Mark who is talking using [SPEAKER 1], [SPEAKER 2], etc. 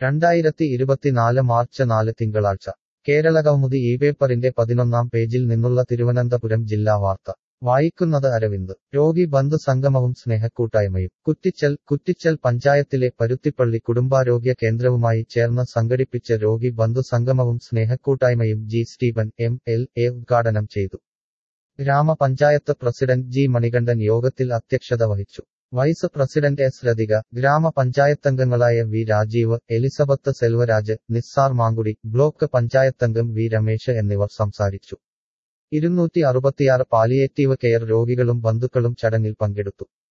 [SPEAKER 1] രണ്ടായിരത്തി ഇരുപത്തിനാല് മാർച്ച് നാല് തിങ്കളാഴ്ച കേരളകൗമുദി ഈ പേപ്പറിന്റെ പതിനൊന്നാം പേജിൽ നിന്നുള്ള തിരുവനന്തപുരം ജില്ലാ വാർത്ത വായിക്കുന്നത് അരവിന്ദ് രോഗി ബന്ധു സംഗമവും സ്നേഹക്കൂട്ടായ്മയും കുറ്റിച്ചൽ കുറ്റിച്ചൽ പഞ്ചായത്തിലെ പരുത്തിപ്പള്ളി കുടുംബാരോഗ്യ കേന്ദ്രവുമായി ചേർന്ന് സംഘടിപ്പിച്ച രോഗി ബന്ധു സംഗമവും സ്നേഹക്കൂട്ടായ്മയും G Stephen M L A ഉദ്ഘാടനം ചെയ്തു ഗ്രാമപഞ്ചായത്ത് പ്രസിഡന്റ് ജി മണികണ്ഠൻ യോഗത്തിൽ അധ്യക്ഷത വഹിച്ചു വൈസ് പ്രസിഡന്റ് എസ് രതിക ഗ്രാമപഞ്ചായത്തംഗങ്ങളായ V Rajeev Elizabeth Selvaraj Nissar Mankudi block പഞ്ചായത്തംഗം വി രമേശ് എന്നിവർ സംസാരിച്ചു ഇരുന്നൂറ്റി അറുപത്തിയാറ് പാലിയേറ്റീവ് കെയർ രോഗികളും ബന്ധുക്കളും ചടങ്ങിൽ പങ്കെടുത്തു